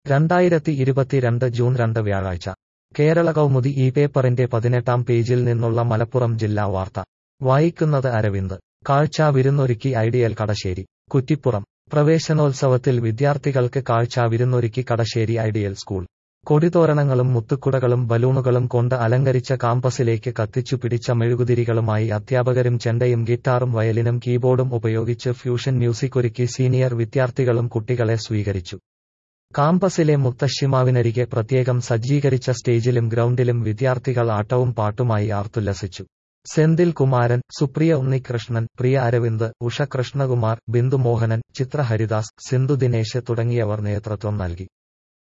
രണ്ടായിരത്തി ഇരുപത്തിരണ്ട് ജൂൺ രണ്ട് വ്യാഴാഴ്ച കേരള കൗമുദി ഈ പേപ്പറിന്റെ പതിനെട്ടാം പേജിൽ നിന്നുള്ള മലപ്പുറം ജില്ലാ വാർത്ത വായിക്കുന്നത് അരവിന്ദ് കാഴ്ചാ വിരുന്നൊരുക്കി ഐഡിയൽ കടശ്ശേരി കുറ്റിപ്പുറം പ്രവേശനോത്സവത്തിൽ വിദ്യാർത്ഥികൾക്ക് കാഴ്ചാ വിരുന്നൊരുക്കി കടശ്ശേരി ഐഡിയൽ സ്കൂൾ കൊടിതോരണങ്ങളും മുത്തുക്കുടകളും ബലൂണുകളും കൊണ്ട് അലങ്കരിച്ച കാമ്പസിലേക്ക് കത്തിച്ചു പിടിച്ച മെഴുകുതിരികളുമായി അധ്യാപകരും ചെണ്ടയും ഗിറ്റാറും വയലിനും കീബോർഡും ഉപയോഗിച്ച് ഫ്യൂഷൻ മ്യൂസിക് ഒരുക്കി സീനിയർ വിദ്യാർത്ഥികളും കുട്ടികളെ സ്വീകരിച്ചു കാമ്പസിലെ മുത്തശ്ശിമാവിനരികെ പ്രത്യേകം സജ്ജീകരിച്ച സ്റ്റേജിലും ഗ്രൗണ്ടിലും വിദ്യാർത്ഥികൾ ആട്ടവും പാട്ടുമായി ആർത്തുല്ലസിച്ചു സെന്തിൽ കുമാരൻ സുപ്രിയ ഉണ്ണികൃഷ്ണൻ പ്രിയ അരവിന്ദ് ഉഷ കൃഷ്ണകുമാർ ബിന്ദു മോഹനൻ ചിത്ര ഹരിദാസ് സിന്ധു ദിനേശ് തുടങ്ങിയവർ നേതൃത്വം നൽകി